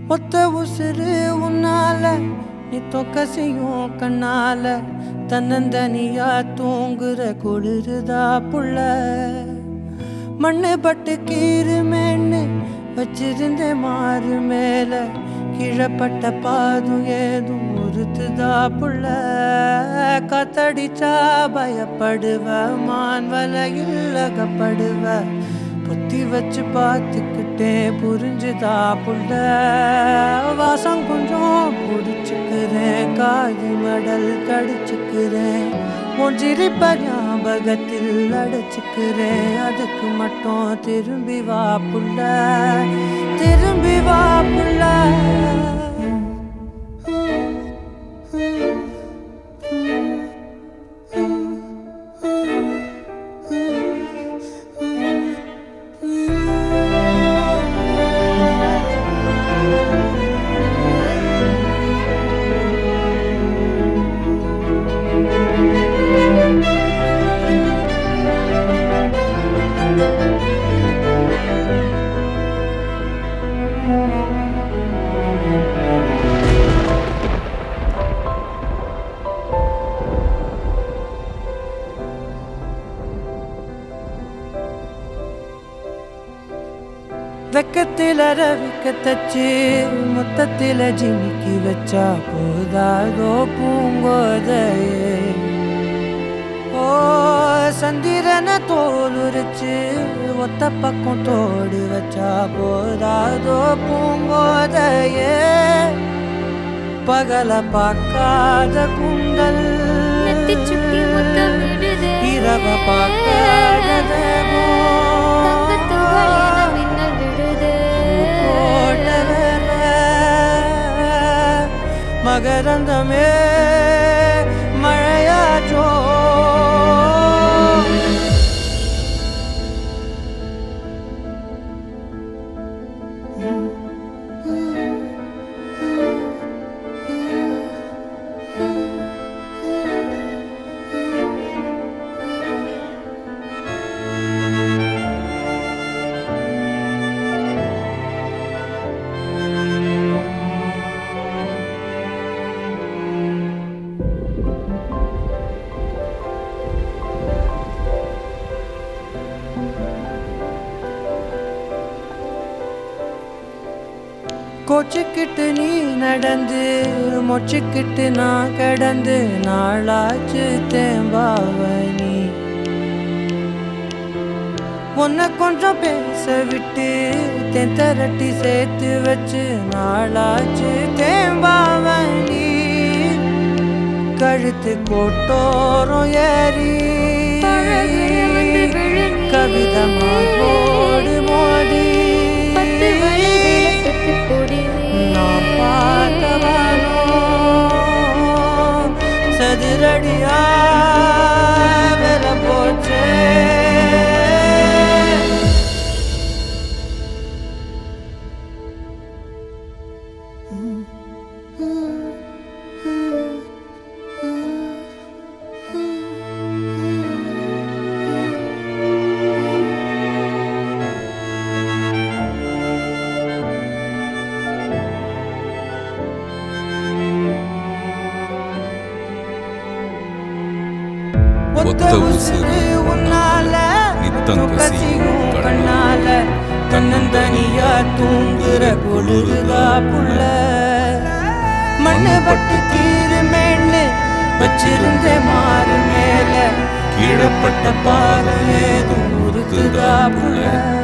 ஒத்த உசுறு உன்னால நீ தொக்கசையும் கண்ணால தன்னந்தனியா தூங்குற குளிருதா புள்ள மண்ணு பட்டு கீருமேன்னு வச்சிருந்தேன் மாறு மேல கீழப்பட்ட பாதும் ஏதும் உறுத்துதா புள்ள காத்தடிச்சா பயப்படுவ மான் வலையில் அகப்படுவ பொத்தி வச்சு பார்த்துக்கிட்டேன் புரிஞ்சுதா புள்ள வாசம் கொஞ்சம் பிடிச்சுக்கிறேன் காது மடல் கடிச்சுக்கிறேன் உன் சிரிப்ப ஞாபகத்தில் அடைச்சுக்கிறேன் அதுக்கு மட்டும் திரும்பி வா புள்ள திரும்பி வா புள்ள வெக்கத்தில ரவிக்க தச்சு மொத்தத்தில ஜிமிக்கி வச்சா போதாதோ பூங்கோதையே ஓ சந்திரன தோல் உரிச்சு ஒத்த பக்கம் தோடு வச்சா போதாதோ பூங்கோதையே பகல பார்க்காத குண்டல் நெத்திச் சுட்டி முத்தமிடுதே. இரவ பார்க்காத தங்கத் துகள் என மின்னல் விழுதே. மகரந்தமே மழையாற்றோ கோச்சுக்கிட்டு நீ நடந்து மொச்சுக்கிட்டு நான் கடந்து நாளாச்சு தேம்பாவனி உன்னை கொஞ்சம் பேச விட்டு தென் திரட்டி சேர்த்து வச்சு நாளாச்சு தேம்பாவனி கழுத்து கோட்டோரம் ஏறி பழகிய வந்து விழு நீ. கவிதமா போடு மோதி பத்து வழி விளக்குக்கு பொடி நீ. நான் பார்த்தவனோ சதுரடியா வில போச்சே ஒத்த உசுறு உன்னால நித்தம் கசியும் கண்ணால தன்னந்தனியா தூங்குற குளிருதா புள்ள மண்ணு பட்டு கீருமேன்னு வச்சிருந்த மாறு மேல கீழப்பட்ட பாரு ஏதும் உறுத்துதா புள்ள